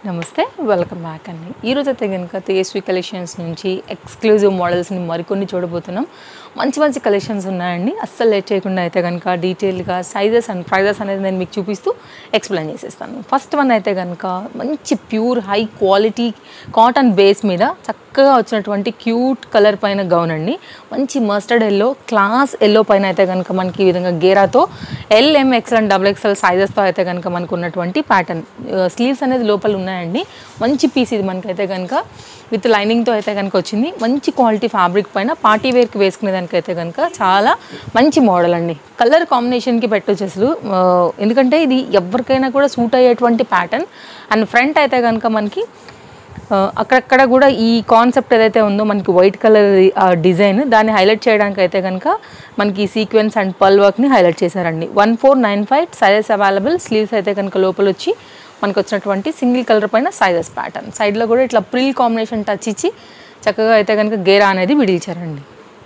నమస్తే welcome back అండి ఈరోజు అయితే కనుక తేజస్వి కలెక్షన్స్ నుంచి ఎక్స్క్లూజివ్ మోడల్స్ని మరికొన్ని చూడబోతున్నాం మంచి మంచి కలెక్షన్స్ ఉన్నాయండి అస్సలు లేట్ చేయకుండా అయితే కనుక డీటెయిల్గా సైజెస్ అండ్ ప్రైజెస్ అనేది నేను మీకు చూపిస్తూ ఎక్స్ప్లెయిన్ చేసేస్తాను ఫస్ట్ వన్ అయితే కనుక మంచి pure high quality cotton base మీద చక్కగా వచ్చినటువంటి క్యూట్ కలర్ పైన గౌన్ అండి మంచి మస్టర్డ్ ఎల్లో క్లాస్ ఎల్లో పైన అయితే కనుక మనకి ఈ విధంగా గేరాతో L M XL and double XL సైజెస్తో అయితే కనుక మనకు ఉన్నటువంటి ప్యాటర్న్ స్లీవ్స్ అనేది లోపల ఉన్నాయండి మంచి పీస్ ఇది మనకైతే కనుక విత్ లైనింగ్తో అయితే కనుక వచ్చింది మంచి క్వాలిటీ ఫ్యాబ్రిక్ పైన పార్టీ వేర్కి వేసుకునే దానికైతే కనుక చాలా మంచి మోడల్ అండి కలర్ కాంబినేషన్కి పెట్టొచ్చు అసలు ఆ, ఎందుకంటే ఇది ఎవరికైనా కూడా సూట్ అయ్యేటువంటి ప్యాటర్న్ అండ్ ఫ్రంట్ అయితే కనుక మనకి ఆ, అక్కడక్కడ కూడా ఈ కాన్సెప్ట్ ఏదైతే ఉందో మనకి వైట్ కలర్ డిజైన్ దాన్ని హైలైట్ చేయడానికి అయితే కనుక మనకి ఈ సీక్వెన్స్ అండ్ పల్ వర్క్ని హైలైట్ చేశారండి one four nine five sizes available sleeves అయితే కనుక లోపల వచ్చి మనకు వచ్చినటువంటి సింగిల్ కలర్ పైన సైజెస్ ప్యాటర్న్ సైడ్లో కూడా ఇట్లా ప్రిల్ కాంబినేషన్ టచ్ ఇచ్చి చక్కగా అయితే కనుక గేరా అనేది విడిల్చారండి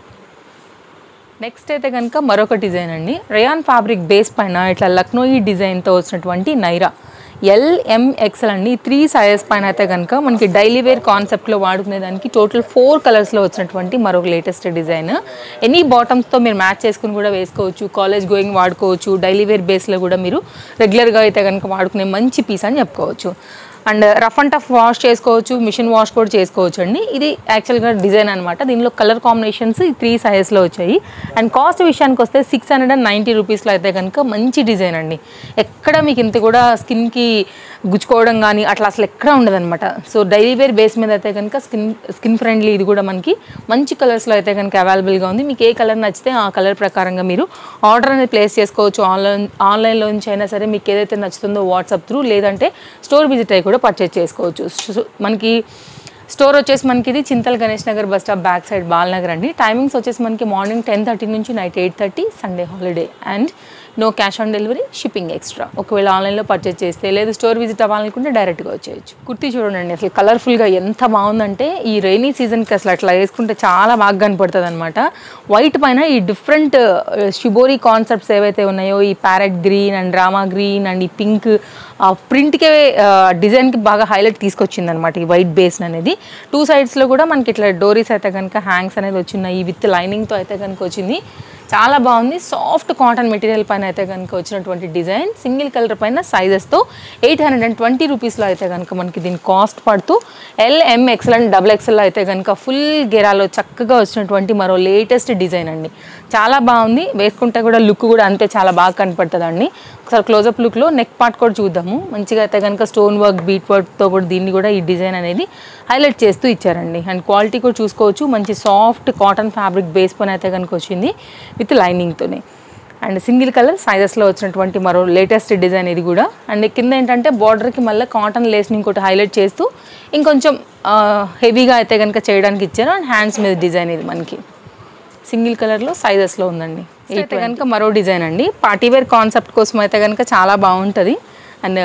నెక్స్ట్ అయితే కనుక మరొక డిజైన్ అండి రేయాన్ ఫ్యాబ్రిక్ బేస్ పైన ఇట్లా లక్నోయి డిజైన్తో వచ్చినటువంటి నైరా ఎల్ఎంఎక్సెల్ అండి త్రీ సైజెస్ పైన అయితే కనుక మనకి డైలీ వేర్ కాన్సెప్ట్లో వాడుకునే దానికి టోటల్ ఫోర్ కలర్స్లో వచ్చినటువంటి మరొక లేటెస్ట్ డిజైన్ ఎనీ బాటమ్స్తో మీరు మ్యాచ్ చేసుకుని కూడా వేసుకోవచ్చు కాలేజ్ గోయింగ్ వాడుకోవచ్చు డైలీ వేర్ బేస్లో కూడా మీరు రెగ్యులర్గా అయితే కనుక వాడుకునే మంచి పీస్ అని చెప్పుకోవచ్చు and rough and tough wash చేసుకోవచ్చు మిషన్ వాష్ కూడా చేసుకోవచ్చు అండి ఇది యాక్చువల్గా డిజైన్ అనమాట దీనిలో కలర్ కాంబినేషన్స్ ఈ త్రీ సైజెస్లో వచ్చాయి అండ్ కాస్ట్ విషయానికి వస్తే సిక్స్ హండ్రెడ్ అండ్ నైంటీ రూపీస్లో అయితే కనుక మంచి డిజైన్ అండి ఎక్కడ మీకు ఇంత కూడా స్కిన్కి గుచ్చుకోవడం కానీ అట్లా అసలు ఎక్కడ ఉండదన్నమాట సో డైలీ వేర్ బేస్ మీద అయితే కనుక స్కిన్ స్కిన్ ఫ్రెండ్లీ ఇది కూడా మనకి మంచి కలర్స్లో అయితే కనుక అవైలబుల్గా ఉంది మీకు ఏ కలర్ నచ్చితే ఆ కలర్ ప్రకారంగా మీరు ఆర్డర్ అనేది ప్లేస్ చేసుకోవచ్చు ఆన్లైన్ ఆన్లైన్లో నుంచి అయినా సరే మీకు ఏదైతే నచ్చుతుందో వాట్సాప్ త్రూ లేదంటే స్టోర్ విజిట్ అయ్యి కూడా పర్చేజ్ చేసుకోవచ్చు సో మనకి స్టోర్ వచ్చేసి మనకి ఇది Chintal Ganesh Nagar bus stop back side Balanagar అండి టైమింగ్స్ వచ్చేసి మనకి మార్నింగ్ టెన్ థర్టీ నుంచి night eight thirty Sunday holiday and no cash on delivery shipping extra ఒకవేళ ఆన్లైన్లో పర్చేస్ చేస్తే లేదు స్టోర్ విజిట్ అవ్వాలనుకుంటే డైరెక్ట్గా వచ్చేయచ్చు కుర్తీ చూడండి అసలు కలర్ఫుల్గా ఎంత బాగుందంటే ఈ రైనీ సీజన్కి అసలు అట్లా వేసుకుంటే చాలా బాగా కనపడుతుంది అనమాట వైట్ పైన ఈ డిఫరెంట్ షిబోరీ కాన్సెప్ట్స్ ఏవైతే ఉన్నాయో ఈ parrot green and drama green and ఈ పింక్ ఆ ప్రింట్కే డిజైన్కి బాగా హైలైట్ తీసుకొచ్చింది అనమాట ఈ వైట్ బేస్ అనేది టూ సైడ్స్లో కూడా మనకి ఇట్లా డోరీస్ అయితే కనుక హ్యాంగ్స్ అనేది వచ్చినాయి విత్ లైనింగ్తో అయితే కనుక వచ్చింది చాలా బాగుంది సాఫ్ట్ కాటన్ మెటీరియల్ పైన అయితే కనుక వచ్చినటువంటి డిజైన్ సింగిల్ కలర్ పైన సైజెస్తో ఎయిట్ హండ్రెడ్ అండ్ ట్వంటీ రూపీస్లో అయితే కనుక మనకి దీని కాస్ట్ పడుతూ L M XL and double ఎక్సెల్లో అయితే కనుక ఫుల్ గెరాలో చక్కగా వచ్చినటువంటి మరో లేటెస్ట్ డిజైన్ అండి చాలా బాగుంది వేసుకుంటే కూడా లుక్ కూడా అంతే చాలా బాగా కనపడుతుందండి ఒకసారి క్లోజప్ లుక్లో నెక్ పార్ట్ కూడా చూద్దాము మంచిగా అయితే కనుక స్టోన్ వర్క్ బీట్ వర్క్తో కూడా దీన్ని కూడా ఈ డిజైన్ అనేది హైలైట్ చేస్తూ ఇచ్చారండి అండ్ క్వాలిటీ కూడా చూసుకోవచ్చు మంచి సాఫ్ట్ కాటన్ ఫ్యాబ్రిక్ బేస్ పైన అయితే కనుక వచ్చింది విత్ లైనింగ్తోనే అండ్ సింగిల్ కలర్ సైజెస్లో వచ్చినటువంటి మరో లేటెస్ట్ డిజైన్ ఇది కూడా అండ్ కింద ఏంటంటే బార్డర్కి మళ్ళీ కాటన్ లేస్ని ఇంకోటి హైలైట్ చేస్తూ ఇంకొంచెం హెవీగా అయితే కనుక చేయడానికి ఇచ్చారు అండ్ హ్యాండ్స్ మీద డిజైన్ ఇది మనకి సింగిల్ కలర్లో సైజెస్లో ఉందండి అయితే కనుక మరో డిజైన్ అండి పార్టీవేర్ కాన్సెప్ట్ కోసం అయితే కనుక చాలా బాగుంటుంది అండ్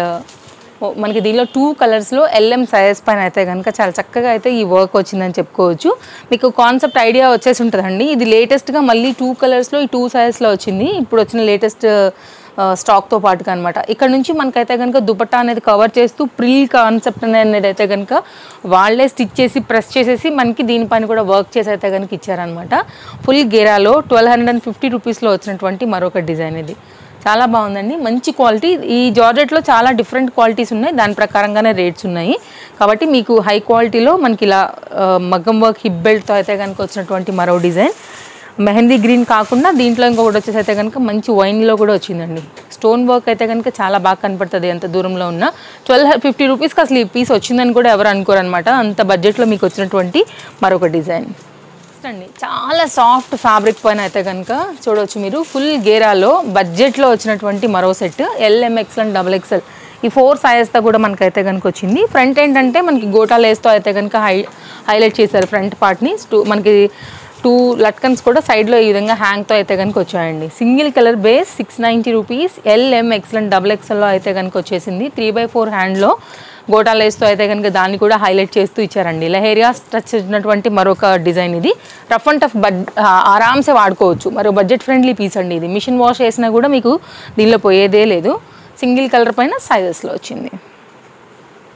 మనకి దీనిలో టూ కలర్స్లో ఎల్ఎం సైజెస్ పైన అయితే కనుక చాలా చక్కగా అయితే ఈ వర్క్ వచ్చిందని చెప్పుకోవచ్చు మీకు కాన్సెప్ట్ ఐడియా వచ్చేసి ఉంటుందండి ఇది లేటెస్ట్గా మళ్ళీ టూ కలర్స్లో ఈ టూ సైజెస్లో వచ్చింది ఇప్పుడు వచ్చిన లేటెస్ట్ స్టాక్తో పాటుగా అనమాట ఇక్కడ నుంచి మనకైతే కనుక దుపట్టా అనేది కవర్ చేస్తూ ప్రిల్ కాన్సెప్ట్ అనేది అయితే కనుక వాళ్ళే స్టిచ్ చేసి ప్రెస్ చేసేసి మనకి దీనిపైన కూడా వర్క్ చేసి అయితే కనుక ఇచ్చారనమాట ఫుల్ గేరాలో ట్వెల్వ్ హండ్రెడ్ అండ్ ఫిఫ్టీ రూపీస్లో వచ్చినటువంటి మరొక డిజైన్ ఇది చాలా బాగుందండి మంచి క్వాలిటీ ఈ జార్జెట్లో చాలా డిఫరెంట్ క్వాలిటీస్ ఉన్నాయి దాని ప్రకారంగానే రేట్స్ ఉన్నాయి కాబట్టి మీకు హై క్వాలిటీలో మనకి ఇలా ఆ, మగ్గం వర్క్ హిప్ బెల్ట్తో అయితే కనుక వచ్చినటువంటి మరో డిజైన్ మెహందీ గ్రీన్ కాకుండా దీంట్లో ఇంకొకటి వచ్చేసి అయితే కనుక మంచి వైన్లో కూడా వచ్చిందండి స్టోన్ వర్క్ అయితే కనుక చాలా బాగా కనపడుతుంది ఎంత దూరంలో ఉన్నా ట్వెల్వ్ ఫిఫ్టీ రూపీస్కి అసలు ఈ పీస్ వచ్చిందని కూడా ఎవరు అనుకోరు అనమాట అంత బడ్జెట్లో మీకు వచ్చినటువంటి మరొక డిజైన్ నెక్స్ట్ అండి చాలా సాఫ్ట్ ఫ్యాబ్రిక్ పైన అయితే కనుక చూడవచ్చు మీరు ఫుల్ గేరాలో బడ్జెట్లో వచ్చినటువంటి మరో set L M XL and double XL ఈ ఫోర్ సైజెస్తో కూడా మనకైతే కనుక వచ్చింది ఫ్రంట్ ఏంటంటే మనకి గోటా లేస్తో అయితే కనుక హై హైలైట్ చేశారు ఫ్రంట్ పార్ట్ని టూ మనకి టూ లట్కన్స్ కూడా సైడ్లో ఈ విధంగా హ్యాంగ్తో అయితే కనుక వచ్చాయండి single colour base six ninety rupees L M XL double ఎక్స్ఎల్లో అయితే కనుక వచ్చేసింది త్రీ బై ఫోర్ హ్యాండ్లో గోటా లేస్తో అయితే కనుక దాన్ని కూడా హైలైట్ చేస్తూ ఇచ్చారండి లహేరియా టచ్ చేసినటువంటి మరొక డిజైన్ ఇది రఫ్ అండ్ టఫ్ బడ్ ఆరామ్సే వాడుకోవచ్చు మరో బడ్జెట్ ఫ్రెండ్లీ పీస్ అండి ఇది మిషన్ వాష్ చేసినా కూడా మీకు దీనిలో పోయేదే లేదు సింగిల్ కలర్ పైన సైజెస్లో వచ్చింది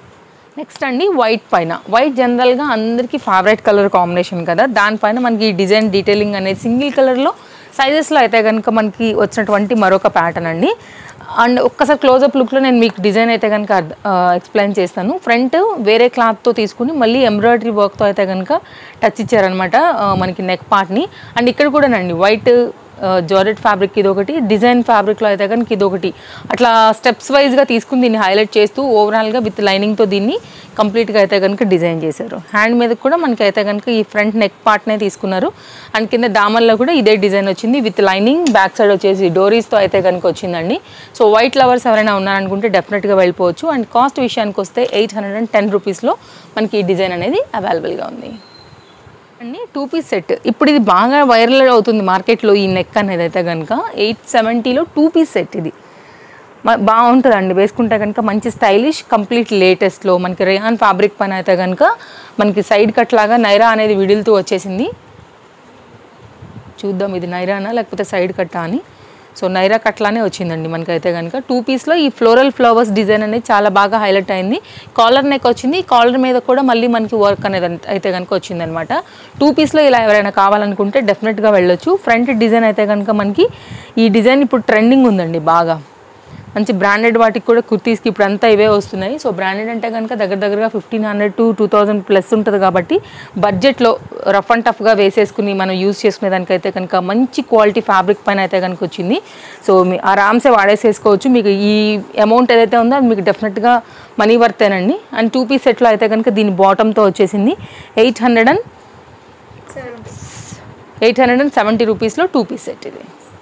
నెక్స్ట్ అండి వైట్ పైన వైట్ జనరల్గా అందరికీ ఫేవరెట్ కలర్ కాంబినేషన్ కదా దానిపైన మనకి ఈ డిజైన్ డీటెయిలింగ్ అనేది సింగిల్ కలర్లో సైజెస్లో అయితే కనుక మనకి వచ్చినటువంటి మరొక ప్యాటర్న్ అండి అండ్ ఒక్కసారి క్లోజప్ లుక్లో నేను మీకు డిజైన్ అయితే కనుక ఎక్స్ప్లెయిన్ చేస్తాను ఫ్రంట్ వేరే క్లాత్తో తీసుకుని మళ్ళీ ఎంబ్రాయిడరీ వర్క్తో అయితే కనుక టచ్ ఇచ్చారనమాట మనకి నెక్ పార్ట్ని అండ్ ఇక్కడ కూడానండి వైట్ జార్జెట్ ఫ్యాబ్రిక్ ఇది ఒకటి డిజైన్ ఫ్యాబ్రిక్లో అయితే కనుక ఇది ఒకటి అట్లా స్టెప్స్ వైజ్గా తీసుకుని దీన్ని హైలైట్ చేస్తూ ఓవరాల్గా విత్ లైనింగ్తో దీన్ని కంప్లీట్గా అయితే కనుక డిజైన్ చేశారు హ్యాండ్ మీద కూడా మనకి అయితే కనుక ఈ ఫ్రంట్ నెక్ పార్ట్నే తీసుకున్నారు అండ్ కింద దామల్లో కూడా ఇదే డిజైన్ వచ్చింది విత్ లైనింగ్ బ్యాక్ సైడ్ వచ్చేసి డోరీస్తో అయితే కనుక వచ్చిందండి సో వైట్ లవర్స్ ఎవరైనా ఉన్నారనుకుంటే డెఫినెట్గా వెళ్ళిపోవచ్చు అండ్ కాస్ట్ విషయానికి వస్తే ఎయిట్ హండ్రెడ్ అండ్ టెన్ రూపీస్లో మనకి ఈ డిజైన్ అనేది అవైలబుల్గా ఉంది అండి టూ పీస్ సెట్ ఇప్పుడు ఇది బాగా వైరల్ అవుతుంది మార్కెట్లో ఈ నెక్ అనేది అయితే కనుక ఎయిట్ సెవెంటీలో టూ పీస్ సెట్ ఇది మ- బాగుంటుందండి వేసుకుంటే కనుక మంచి స్టైలిష్ కంప్లీట్ లేటెస్ట్లో మనకి రేహాన్ ఫ్యాబ్రిక్ పైన అయితే కనుక మనకి సైడ్ కట్ లాగా నైరా అనేది విడులుతూ వచ్చేసింది చూద్దాం ఇది నైరానా లేకపోతే సైడ్ కట్టా అని సో నైరా కట్లానే వచ్చిందండి మనకైతే కనుక టూ పీస్లో ఈ ఫ్లోరల్ ఫ్లవర్స్ డిజైన్ అనేది చాలా బాగా హైలైట్ అయింది కాలర్ నెక్ వచ్చింది కాలర్ మీద కూడా మళ్ళీ మనకి వర్క్ అనేది అంత- అయితే కనుక వచ్చిందనమాట టూ పీస్లో ఇలా ఎవరైనా కావాలనుకుంటే డెఫినెట్గా వెళ్ళొచ్చు ఫ్రంట్ డిజైన్ అయితే కనుక మనకి ఈ డిజైన్ ఇప్పుడు ట్రెండింగ్ ఉందండి బాగా మంచి బ్రాండెడ్ వాటికి కూడా కుర్తీస్కి ఇప్పుడు అంతా ఇవే వస్తున్నాయి సో బ్రాండెడ్ అంటే కనుక దగ్గర దగ్గరగా fifteen hundred to two thousand plus ఉంటుంది కాబట్టి బడ్జెట్లో రఫ్ అండ్ టఫ్గా వేసేసుకుని మనం యూస్ చేసుకునే దానికైతే కనుక మంచి క్వాలిటీ ఫ్యాబ్రిక్ పైన అయితే కనుక వచ్చింది సో మీ ఆరామ్సే వాడేసేసుకోవచ్చు మీకు ఈ అమౌంట్ ఏదైతే ఉందో అది మీకు డెఫినెట్గా మనీ వర్తేనండి అండ్ టూ పీస్ సెట్లో అయితే కనుక దీని బాటంతో వచ్చేసింది eight hundred and eight hundred and seventy రూపీస్లో టూ పీస్ సెట్ ఇది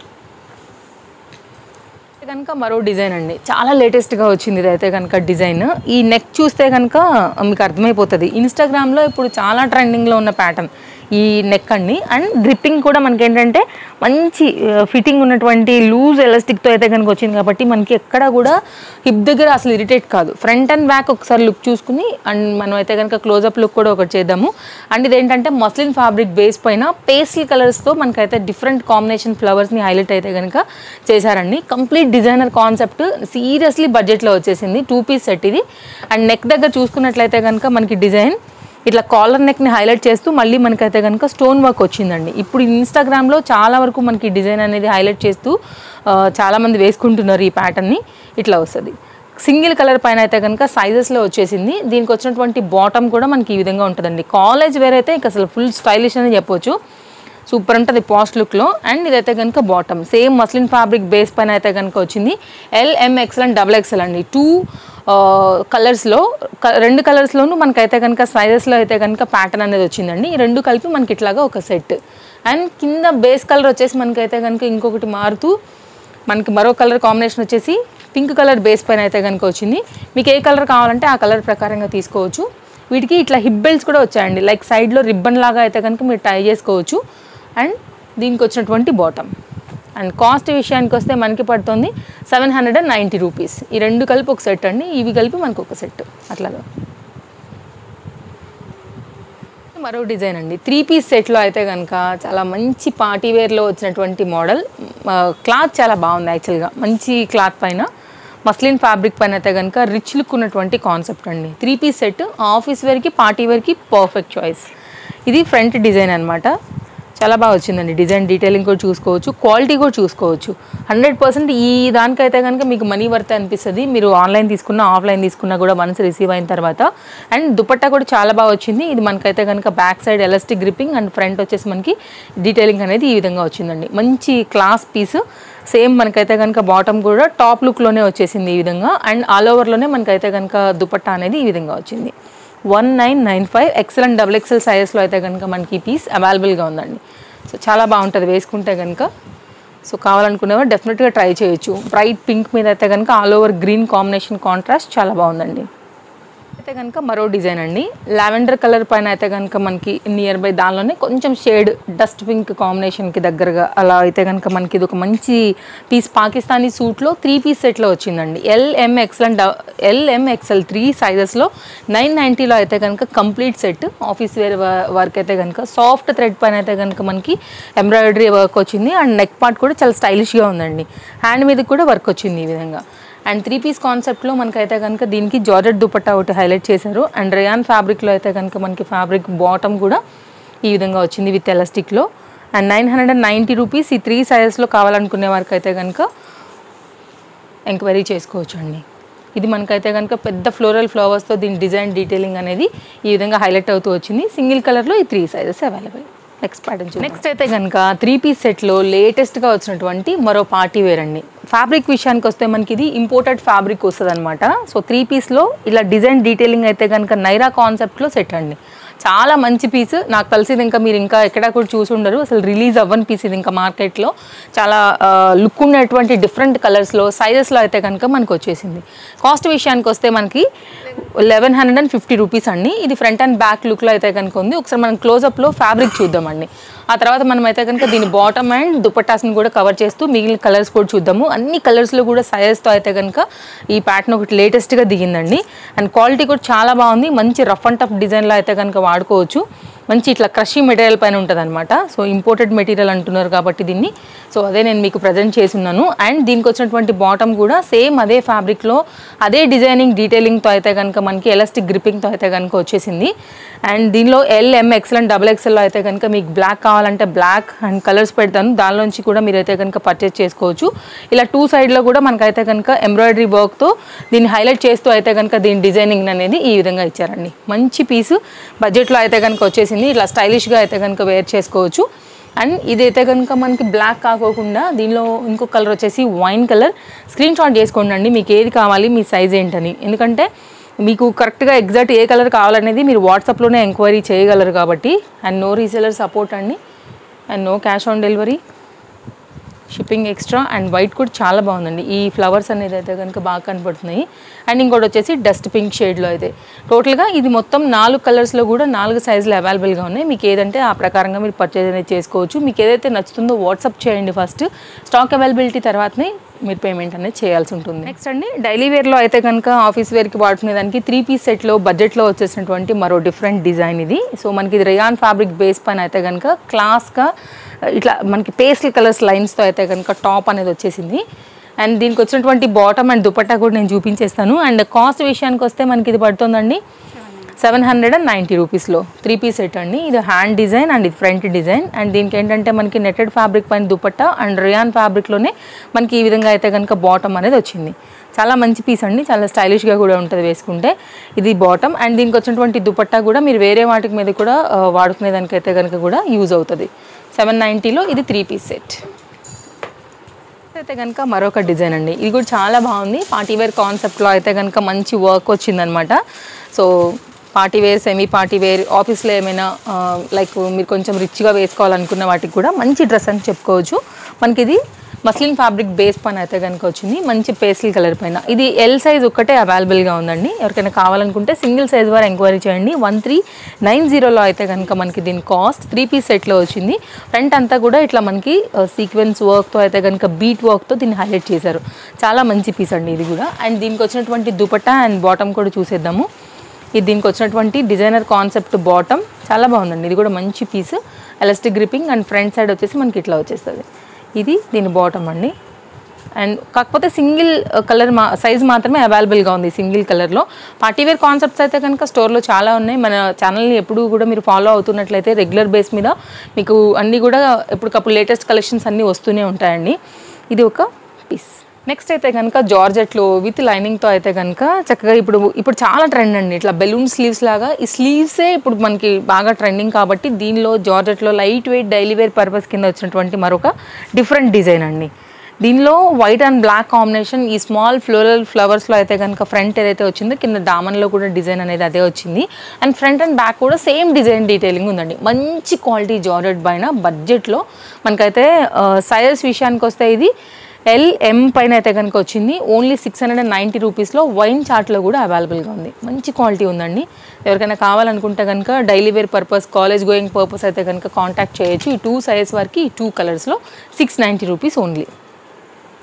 ఇది కనుక మరో డిజైన్ అండి చాలా లేటెస్ట్గా వచ్చింది ఇదైతే కనుక డిజైన్ ఈ నెక్ చూస్తే కనుక మీకు అర్థమైపోతుంది ఇన్స్టాగ్రామ్లో ఇప్పుడు చాలా ట్రెండింగ్లో ఉన్న ప్యాటర్న్ ఈ నెక్ అండి అండ్ గ్రిప్పింగ్ కూడా మనకి ఏంటంటే మంచి ఫిట్టింగ్ ఉన్నటువంటి లూజ్ ఎలాస్టిక్తో అయితే కనుక వచ్చింది కాబట్టి మనకి ఎక్కడ కూడా హిప్ దగ్గర అసలు ఇరిటేట్ కాదు ఫ్రంట్ అండ్ బ్యాక్ ఒకసారి లుక్ చూసుకుని అండ్ మనం అయితే కనుక క్లోజప్ లుక్ కూడా ఒకటి చేద్దాము అండ్ ఇదేంటంటే మస్లిన్ ఫ్యాబ్రిక్ బేస్ పైన పేస్టల్ కలర్స్తో మనకైతే డిఫరెంట్ కాంబినేషన్ ఫ్లవర్స్ని హైలైట్ అయితే కనుక చేశారండి కంప్లీట్ డిజైనర్ కాన్సెప్ట్ సీరియస్లీ బడ్జెట్లో వచ్చేసింది టూ పీస్ సెట్ ఇది అండ్ నెక్ దగ్గర చూసుకున్నట్లయితే కనుక మనకి డిజైన్ ఇట్లా కాలర్ నెక్ని హైలైట్ చేస్తూ మళ్ళీ మనకైతే కనుక స్టోన్ వర్క్ వచ్చిందండి ఇప్పుడు ఇన్స్టాగ్రామ్లో చాలా వరకు మనకి డిజైన్ అనేది హైలైట్ చేస్తూ ఆ, చాలామంది వేసుకుంటున్నారు ఈ ప్యాటర్న్ని ఇట్లా వస్తుంది సింగిల్ కలర్ పైన అయితే కనుక సైజెస్లో వచ్చేసింది దీనికి వచ్చినటువంటి బాటమ్ కూడా మనకి ఈ విధంగా ఉంటుందండి కాలేజ్ వేర్ అయితే ఇంకా అసలు ఫుల్ స్టైలిష్ అని చెప్పొచ్చు సూపర్ ఉంటుంది పాస్ట్ లుక్లో అండ్ ఇదైతే కనుక bottom same muslin fabric base పైన అయితే కనుక వచ్చింది L M XL and double XL అండి టూ కలర్స్లో రెండు కలర్స్లోనూ మనకైతే కనుక సైజెస్లో అయితే కనుక ప్యాటర్న్ అనేది వచ్చిందండి ఈ రెండు కలిపి మనకి ఇట్లాగా ఒక సెట్ అండ్ కింద బేస్ కలర్ వచ్చేసి మనకైతే కనుక ఇంకొకటి మారుతూ మనకి మరో కలర్ కాంబినేషన్ వచ్చేసి పింక్ కలర్ బేస్ పైన అయితే కనుక వచ్చింది మీకు ఏ కలర్ కావాలంటే ఆ కలర్ ప్రకారంగా తీసుకోవచ్చు వీటికి ఇట్లా హిప్ బెల్ట్స్ కూడా వచ్చాయండి లైక్ సైడ్లో రిబ్బన్ లాగా అయితే కనుక మీరు టై చేసుకోవచ్చు అండ్ దీనికి వచ్చినటువంటి బాటమ్ అండ్ కాస్ట్ విషయానికి వస్తే మనకి పడుతుంది seven hundred and ninety rupees ఈ రెండు కలిపి ఒక సెట్ అండి ఇవి కలిపి మనకు ఒక సెట్ అట్లాగా మరో డిజైన్ అండి త్రీ పీస్ సెట్లో అయితే కనుక చాలా మంచి పార్టీ వేర్లో వచ్చినటువంటి మోడల్ క్లాత్ చాలా బాగుంది యాక్చువల్గా మంచి క్లాత్ పైన మస్లిన్ ఫ్యాబ్రిక్ పైన అయితే కనుక రిచ్ లుక్ ఉన్నటువంటి కాన్సెప్ట్ అండి త్రీ పీస్ సెట్ ఆఫీస్ వేర్కి పార్టీ వేర్కి పర్ఫెక్ట్ చాయిస్ ఇది ఫ్రంట్ డిజైన్ అన్నమాట చాలా బాగా వచ్చిందండి డిజైన్ డీటెయిలింగ్ కూడా చూసుకోవచ్చు క్వాలిటీ కూడా చూసుకోవచ్చు హండ్రెడ్ పర్సెంట్ ఈ దానికైతే కనుక మీకు మనీ వర్త్ అనిపిస్తుంది మీరు ఆన్లైన్ తీసుకున్నా ఆఫ్లైన్ తీసుకున్నా కూడా వన్స్ రిసీవ్ అయిన తర్వాత అండ్ దుపట్టా కూడా చాలా బాగా వచ్చింది ఇది మనకైతే కనుక back side elastic gripping and front వచ్చేసి మనకి డీటెయిలింగ్ అనేది ఈ విధంగా వచ్చిందండి మంచి క్లాస్ పీస్ సేమ్ మనకైతే కనుక బాటమ్ కూడా టాప్ లుక్లోనే వచ్చేసింది ఈ విధంగా అండ్ ఆల్ ఓవర్లోనే మనకైతే కనుక దుపట్టా అనేది ఈ విధంగా వచ్చింది one nine nine five XL and double XL సైజెస్లో అయితే కనుక మనకి ఈ పీస్ అవైలబుల్గా ఉందండి సో చాలా బాగుంటుంది వేసుకుంటే కనుక సో కావాలనుకునేవారు డెఫినెట్గా ట్రై చేయొచ్చు బ్రైట్ పింక్ మీద అయితే కనుక all over green combination contrast చాలా బాగుందండి అయితే కనుక మరో డిజైన్ అండి లావెండర్ కలర్ పైన అయితే కనుక మనకి నియర్ బై దానిలోనే కొంచెం షేడ్ డస్ట్ పింక్ కాంబినేషన్కి దగ్గరగా అలా అయితే కనుక మనకి ఇది ఒక మంచి పీస్ పాకిస్తానీ సూట్లో త్రీ పీస్ సెట్లో వచ్చిందండి L M XL and L M XL three సైజెస్లో నైన్ నైంటీలో అయితే కనుక complete set office wear work అయితే కనుక సాఫ్ట్ థ్రెడ్ పైన అయితే కనుక మనకి ఎంబ్రాయిడరీ వర్క్ వచ్చింది అండ్ నెక్ పార్ట్ కూడా చాలా స్టైలిష్గా ఉందండి హ్యాండ్ మీద కూడా వర్క్ వచ్చింది ఈ విధంగా అండ్ త్రీ పీస్ కాన్సెప్ట్లో మనకైతే కనుక దీనికి జార్జెట్ దుపట్టా ఒకటి హైలైట్ చేశారు అండ్ రేయాన్ ఫ్యాబ్రిక్లో అయితే కనుక మనకి ఫ్యాబ్రిక్ బాటమ్ కూడా ఈ విధంగా వచ్చింది విత్ ఎలాస్టిక్లో and nine hundred and ninety rupees ఈ త్రీ సైజెస్లో కావాలనుకునే వారికి అయితే కనుక ఎంక్వైరీ చేసుకోవచ్చు అండి ఇది మనకైతే కనుక పెద్ద ఫ్లోరల్ ఫ్లవర్స్తో దీని డిజైన్ డీటెయిలింగ్ అనేది ఈ విధంగా హైలైట్ అవుతూ వచ్చింది సింగిల్ కలర్లో ఈ three sizes available next pattern next అయితే కనుక త్రీ పీస్ సెట్లో లేటెస్ట్గా వచ్చినటువంటి మరో పార్టీ వేర్ అండి ఫ్యాబ్రిక్ విషయానికి వస్తే మనకి ఇది ఇంపోర్టెడ్ ఫ్యాబ్రిక్ వస్తుంది అనమాట సో త్రీ పీస్లో ఇలా డిజైన్ డీటెయిలింగ్ అయితే కనుక నైరా కాన్సెప్ట్లో సెట్ అండి చాలా మంచి పీస్ నాకు తెలిసి ఇది ఇంకా మీరు ఇంకా ఎక్కడా కూడా చూసి ఉండరు అసలు రిలీజ్ అవ్వని పీస్ ఇది ఇంకా మార్కెట్లో చాలా లుక్ ఉన్నటువంటి డిఫరెంట్ కలర్స్లో సైజెస్లో అయితే కనుక మనకు వచ్చేసింది కాస్ట్ విషయానికి వస్తే మనకి eleven hundred and fifty rupees అండి ఇది ఫ్రంట్ అండ్ బ్యాక్ లుక్లో అయితే కనుక ఉంది ఒకసారి మనం క్లోజప్లో ఫ్యాబ్రిక్ చూద్దామండి ఆ తర్వాత మనం అయితే కనుక దీని బాటమ్ అండ్ దుపట్టాస్ని కూడా కవర్ చేస్తూ మిగిలిన కలర్స్ కూడా చూద్దాము అన్ని కలర్స్లో కూడా సైజెస్తో అయితే కనుక ఈ ప్యాటర్న్ ఒకటి లేటెస్ట్గా దిగిందండి అండ్ క్వాలిటీ కూడా చాలా బాగుంది మంచి రఫ్ అండ్ టఫ్ డిజైన్లో అయితే కనుక వాడుకోవచ్చు మంచి ఇట్లా క్రషీ మెటీరియల్ పైన ఉంటుంది అనమాట సో ఇంపోర్టెడ్ మెటీరియల్ అంటున్నారు కాబట్టి దీన్ని సో అదే నేను మీకు ప్రజెంట్ చేస్తున్నాను అండ్ దీనికి వచ్చినటువంటి బాటమ్ కూడా సేమ్ అదే ఫ్యాబ్రిక్లో అదే డిజైనింగ్ డీటెయిలింగ్తో అయితే కనుక మనకి ఎలాస్టిక్ గ్రిప్పింగ్తో అయితే కనుక వచ్చేసింది అండ్ దీనిలో L M XL and double ఎక్సెల్లో అయితే కనుక మీకు బ్లాక్ కావాలంటే బ్లాక్ అండ్ కలర్స్ పెడతాను దానిలోంచి కూడా మీరైతే కనుక పర్చేస్ చేసుకోవచ్చు ఇలా టూ సైడ్లో కూడా మనకైతే కనుక ఎంబ్రాయిడరీ వర్క్తో దీన్ని హైలైట్ చేస్తూ అయితే కనుక దీని డిజైనింగ్ అనేది ఈ విధంగా ఇచ్చారండి మంచి పీసు బడ్జెట్లో అయితే కనుక వచ్చేసింది ఇట్లా స్టైలిష్గా అయితే కనుక వేర్ చేసుకోవచ్చు అండ్ ఇదైతే కనుక మనకి బ్లాక్ కాకోకుండా దీనిలో ఇంకో కలర్ వచ్చేసి వైన్ కలర్ స్క్రీన్ షాట్ చేసుకోండి అండి మీకు ఏది కావాలి మీ సైజ్ ఏంటని ఎందుకంటే మీకు కరెక్ట్గా ఎగ్జాక్ట్ ఏ కలర్ కావాలనేది మీరు వాట్సాప్లోనే ఎంక్వైరీ చేయగలరు కాబట్టి అండ్ నో రీసెలర్ సపోర్ట్ అండి and no cash on delivery shipping extra and white కూడా చాలా బాగుందండి ఈ ఫ్లవర్స్ అనేది అయితే కనుక బాగా కనపడుతున్నాయి అండ్ ఇంకోటి వచ్చేసి డస్ట్ పింక్ షేడ్లో అయితే టోటల్గా ఇది మొత్తం నాలుగు కలర్స్లో కూడా నాలుగు సైజులు అవైలబుల్గా ఉన్నాయి మీకు ఏదంటే ఆ ప్రకారంగా మీరు పర్చేజ్ అనేది చేసుకోవచ్చు మీకు ఏదైతే నచ్చుతుందో వాట్సాప్ చేయండి ఫస్ట్ స్టాక్ అవైలబిలిటీ తర్వాతనే మీరు పేమెంట్ అనేది చేయాల్సి ఉంటుంది నెక్స్ట్ అండి డైలీ వేర్లో అయితే కనుక ఆఫీస్ వేర్కి వాడుకునే దానికి త్రీ పీస్ సెట్లో బడ్జెట్లో వచ్చేసినటువంటి మరో డిఫరెంట్ డిజైన్ ఇది సో మనకి ఇది రేయాన్ ఫ్యాబ్రిక్ బేస్ పైన అయితే కనుక క్లాస్గా ఇట్లా మనకి పేస్టల్ కలర్స్ లైన్స్తో అయితే కనుక టాప్ అనేది వచ్చేసింది అండ్ దీనికి వచ్చినటువంటి బాటమ్ అండ్ దుపట్టా కూడా నేను చూపించేస్తాను అండ్ కాస్ట్ విషయానికి వస్తే మనకి ఇది పడుతుందండి సెవెన్ హండ్రెడ్ అండ్ నైంటీ రూపీస్లో త్రీ పీస్ సెట్ అండి ఇది హ్యాండ్ డిజైన్ అండ్ ఇది ఫ్రంట్ డిజైన్ అండ్ దీనికి ఏంటంటే మనకి నెట్టెడ్ ఫ్యాబ్రిక్ పైన దుపట్టా అండ్ రియాన్ ఫ్యాబ్రిక్లోనే మనకి ఈ విధంగా అయితే కనుక బాటమ్ అనేది వచ్చింది చాలా మంచి పీస్ అండి చాలా స్టైలిష్గా కూడా ఉంటుంది వేసుకుంటే ఇది బాటమ్ అండ్ దీనికి వచ్చినటువంటి దుపట్టా కూడా మీరు వేరే వాటికి మీద కూడా ఆ, వాడుకునే దానికైతే కనుక కూడా యూజ్ అవుతుంది సెవెన్ నైంటీలో ఇది త్రీ పీస్ సెట్ అయితే కనుక మరొక డిజైన్ అండి ఇది కూడా చాలా బాగుంది పార్టీ వేర్ కాన్సెప్ట్లో అయితే కనుక మంచి వర్క్ వచ్చిందనమాట so party wear semi party wear ఆఫీస్లో ఏమైనా లైక్ మీరు కొంచెం రిచ్గా వేసుకోవాలనుకున్న వాటికి కూడా మంచి డ్రెస్ అని చెప్పుకోవచ్చు మనకి ఇది మస్లిన్ ఫ్యాబ్రిక్ బేస్ పైన అయితే కనుక వచ్చింది మంచి పేస్టల్ కలర్ పైన ఇది ఎల్ సైజ్ ఒక్కటే అవైలబుల్గా ఉందండి ఎవరికైనా కావాలనుకుంటే సింగిల్ సైజ్ వారు ఎంక్వైరీ చేయండి వన్ త్రీ నైన్ జీరోలో అయితే కనుక మనకి దీని కాస్ట్ త్రీ పీస్ సెట్లో వచ్చింది ఫ్రంట్ అంతా కూడా ఇట్లా మనకి సీక్వెన్స్ వర్క్తో అయితే కనుక బీట్ వర్క్తో దీన్ని హైలైట్ చేశారు చాలా మంచి పీస్ అండి ఇది కూడా అండ్ దీనికి వచ్చినటువంటి దుపట్టా అండ్ బాటమ్ కూడా చూసేద్దాము ఇది దీనికి వచ్చినటువంటి డిజైనర్ కాన్సెప్ట్ బాటమ్ చాలా బాగుందండి ఇది కూడా మంచి piece elastic gripping and front side వచ్చేసి మనకి ఇట్లా వచ్చేస్తుంది ఇది దీని బాటమ్ అండి అండ్ కాకపోతే సింగిల్ కలర్ మా సైజ్ మాత్రమే అవైలబుల్గా ఉంది సింగిల్ కలర్లో పార్టీవేర్ కాన్సెప్ట్స్ అయితే కనుక స్టోర్లో చాలా ఉన్నాయి మన ఛానల్ని ఎప్పుడు కూడా మీరు ఫాలో అవుతున్నట్లయితే రెగ్యులర్ బేస్ మీద మీకు అన్నీ కూడా ఎప్పటికప్పుడు లేటెస్ట్ కలెక్షన్స్ అన్నీ వస్తూనే ఉంటాయండి ఇది ఒక పీస్ నెక్స్ట్ అయితే కనుక జార్జెట్లో విత్ లైనింగ్తో అయితే కనుక చక్కగా ఇప్పుడు ఇప్పుడు చాలా ట్రెండ్ అండి ఇట్లా బెలూన్ స్లీవ్స్ లాగా ఈ స్లీవ్సే ఇప్పుడు మనకి బాగా ట్రెండింగ్ కాబట్టి దీనిలో జార్జెట్లో light weight daily wear purpose కింద వచ్చినటువంటి మరొక డిఫరెంట్ డిజైన్ అండి దీనిలో వైట్ అండ్ బ్లాక్ కాంబినేషన్ ఈ స్మాల్ ఫ్లోరల్ ఫ్లవర్స్లో అయితే కనుక ఫ్రంట్ ఏదైతే వచ్చిందో కింద దామన్లో కూడా డిజైన్ అనేది అదే వచ్చింది అండ్ ఫ్రంట్ అండ్ బ్యాక్ కూడా సేమ్ డిజైన్ డీటెయిలింగ్ ఉందండి మంచి క్వాలిటీ జార్జెట్ పైన బడ్జెట్లో మనకైతే సైజెస్ విషయానికి వస్తే ఇది ఎల్ ఎం పైన అయితే కనుక వచ్చింది only six hundred and ninety రూపీస్లో వైన్ చార్ట్లో కూడా అవైలబుల్గా ఉంది మంచి క్వాలిటీ ఉందండి ఎవరికైనా కావాలనుకుంటే కనుక daily wear purpose college going purpose అయితే కనుక కాంటాక్ట్ చేయొచ్చు ఈ టూ సైజ్ వరకు ఈ టూ కలర్స్లో సిక్స్ నైంటీ రూపీస్ ఓన్లీ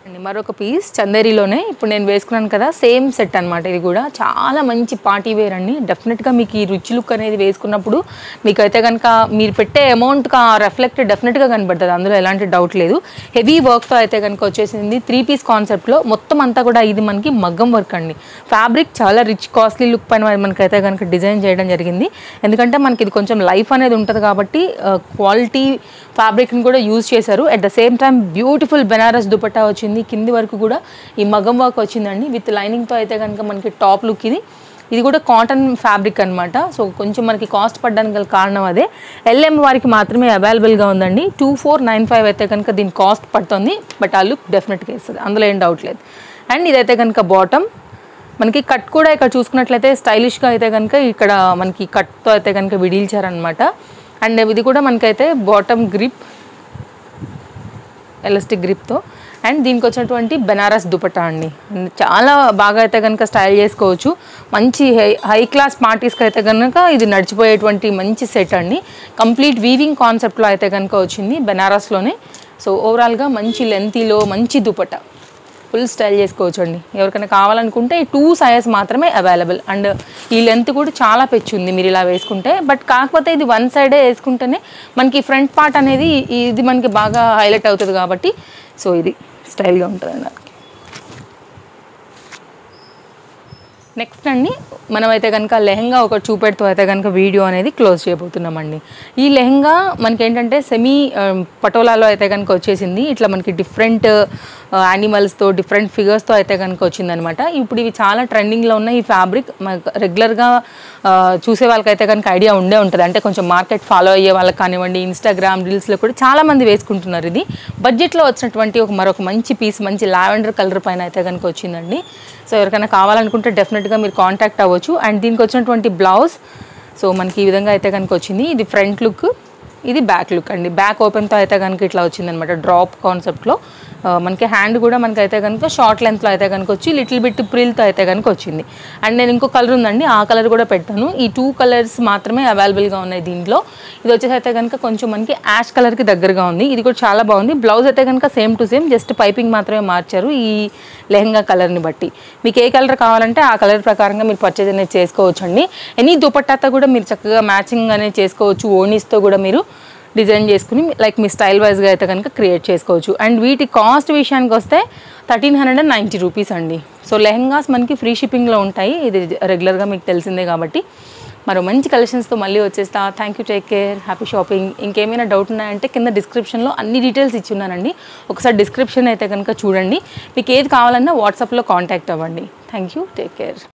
అండి మరొక పీస్ చందేరిలోనే ఇప్పుడు నేను వేసుకున్నాను కదా సేమ్ సెట్ అనమాట ఇది కూడా చాలా మంచి పార్టీ వేర్ అండి డెఫినెట్గా మీకు ఈ రిచ్ లుక్ అనేది వేసుకున్నప్పుడు మీకు అయితే కనుక మీరు పెట్టే అమౌంట్కి ఆ రెఫ్లెక్ట్ డెఫినెట్గా కనబడుతుంది అందులో ఎలాంటి డౌట్ లేదు హెవీ వర్క్తో అయితే కనుక వచ్చేసింది త్రీ పీస్ కాన్సెప్ట్లో మొత్తం అంతా కూడా ఇది మనకి మగ్గం వర్క్ అండి ఫ్యాబ్రిక్ చాలా రిచ్ కాస్ట్లీ లుక్ పైన మనకైతే కనుక డిజైన్ చేయడం జరిగింది ఎందుకంటే మనకి ఇది కొంచెం లైఫ్ అనేది ఉంటుంది కాబట్టి క్వాలిటీ ఫ్యాబ్రిక్ని కూడా యూజ్ చేశారు at the same time beautiful Banaras dupatta వచ్చింది కింది వరకు కూడా ఈ మగం వర్క్ వచ్చిందండి విత్ లైనింగ్తో అయితే కనుక మనకి టాప్ లుక్ ఇది ఇది కూడా కాటన్ ఫ్యాబ్రిక్ అనమాట సో కొంచెం మనకి కాస్ట్ పడడానికి గల కారణం అదే ఎల్ఎం వారికి మాత్రమే అవైలబుల్గా ఉందండి టూ ఫోర్ నైన్ ఫైవ్ అయితే కనుక దీని కాస్ట్ పడుతుంది బట్ ఆ లుక్ డెఫినెట్గా ఇస్తుంది అందులో ఏం డౌట్ లేదు అండ్ ఇదైతే కనుక బాటమ్ మనకి కట్ కూడా ఇక్కడ చూసుకున్నట్లయితే స్టైలిష్గా అయితే కనుక ఇక్కడ మనకి కట్తో అయితే కనుక విడిల్చారనమాట అండ్ ఇది కూడా మనకైతే బాటమ్ గ్రిప్ ఎలాస్టిక్ గ్రిప్తో అండ్ దీనికి వచ్చినటువంటి బెనారస్ దుపట్టా అండి అండ్ చాలా బాగా అయితే కనుక స్టైల్ చేసుకోవచ్చు మంచి హై హై క్లాస్ పార్టీస్కి అయితే కనుక ఇది నడిచిపోయేటువంటి మంచి సెట్ అండి కంప్లీట్ వీవింగ్ కాన్సెప్ట్లో అయితే కనుక వచ్చింది బెనారస్లోనే సో ఓవరాల్గా మంచి లెంతీలో మంచి దుపట్టా ఫుల్ స్టైల్ చేసుకోవచ్చు అండి ఎవరికైనా కావాలనుకుంటే ఈ టూ సైజెస్ మాత్రమే అవైలబుల్ అండ్ ఈ లెంత్ కూడా చాలా పెచ్చు ఉంది మీరు ఇలా వేసుకుంటే బట్ కాకపోతే ఇది వన్ సైడే వేసుకుంటేనే మనకి ఫ్రంట్ పార్ట్ అనేది ఇది మనకి బాగా హైలైట్ అవుతుంది కాబట్టి సో ఇది స్టైల్గా ఉంటుంది అండి నెక్స్ట్ అండి మనమైతే కనుక లెహంగా ఒకటి చూపెడుతూ అయితే కనుక వీడియో అనేది క్లోజ్ చేయబోతున్నామండి ఈ లెహంగా మనకి ఏంటంటే సెమీ పటోలాలో అయితే కనుక వచ్చేసింది ఇట్లా మనకి డిఫరెంట్ యానిమల్స్తో డిఫరెంట్ ఫిగర్స్తో అయితే కనుక వచ్చిందనమాట ఇప్పుడు ఇవి చాలా ట్రెండింగ్లో ఉన్న ఈ ఫ్యాబ్రిక్ రెగ్యులర్గా చూసే వాళ్ళకైతే కనుక ఐడియా ఉండే ఉంటుంది అంటే కొంచెం మార్కెట్ ఫాలో అయ్యే వాళ్ళకి కానివ్వండి ఇన్స్టాగ్రామ్ రీల్స్లో కూడా చాలా మంది వేసుకుంటున్నారు ఇది బడ్జెట్లో వచ్చినటువంటి ఒక మరొక మంచి పీస్ మంచి లావెండర్ కలర్ పైన అయితే కనుక వచ్చిందండి సో ఎవరికైనా కావాలనుకుంటే డెఫినెట్గా మీరు కాంటాక్ట్ అవ్వచ్చు అండ్ దీనికి వచ్చినటువంటి బ్లౌజ్ సో మనకి ఈ విధంగా అయితే కనుక వచ్చింది ఇది ఫ్రంట్ లుక్ ఇది బ్యాక్ లుక్ అండి బ్యాక్ ఓపెన్తో అయితే కనుక ఇట్లా వచ్చిందనమాట డ్రాప్ కాన్సెప్ట్లో మనకి హ్యాండ్ కూడా మనకి అయితే కనుక షార్ట్ లెంత్లో అయితే కనుక వచ్చి లిటిల్ బిట్ ప్రిల్తో అయితే కనుక వచ్చింది అండ్ నేను ఇంకో కలర్ ఉందండి ఆ కలర్ కూడా పెట్టాను ఈ టూ కలర్స్ మాత్రమే అవైలబుల్గా ఉన్నాయి దీంట్లో ఇది వచ్చేసి అయితే కనుక కొంచెం మనకి యాష్ కలర్కి దగ్గరగా ఉంది ఇది కూడా చాలా బాగుంది బ్లౌజ్ అయితే కనుక same to same just piping మాత్రమే మార్చారు ఈ లెహంగా కలర్ని బట్టి మీకు ఏ కలర్ కావాలంటే ఆ కలర్ ప్రకారంగా మీరు పర్చేజ్ అనేది చేసుకోవచ్చు అండి ఎనీ దుపట్టాతో కూడా మీరు చక్కగా మ్యాచింగ్ అనేది చేసుకోవచ్చు ఓనీస్తో కూడా మీరు డిజైన్ చేసుకుని లైక్ మీ స్టైల్ వైజ్గా అయితే కనుక క్రియేట్ చేసుకోవచ్చు అండ్ వీటి కాస్ట్ విషయానికి వస్తే thirteen hundred and ninety rupees అండి సో లెహంగాస్ మనకి ఫ్రీ షిప్పింగ్లో ఉంటాయి ఇది రెగ్యులర్గా మీకు తెలిసిందే కాబట్టి మరో మంచి కలెక్షన్స్తో మళ్ళీ వచ్చేస్తా thank you take care happy shopping ఇంకేమైనా డౌట్ ఉన్నాయంటే కింద డిస్క్రిప్షన్లో అన్ని డీటెయిల్స్ ఇచ్చి ఉన్నానండి ఒకసారి డిస్క్రిప్షన్ అయితే కనుక చూడండి మీకు ఏది కావాలన్నా వాట్సాప్లో కాంటాక్ట్ అవ్వండి థ్యాంక్ యూ టేక్ కేర్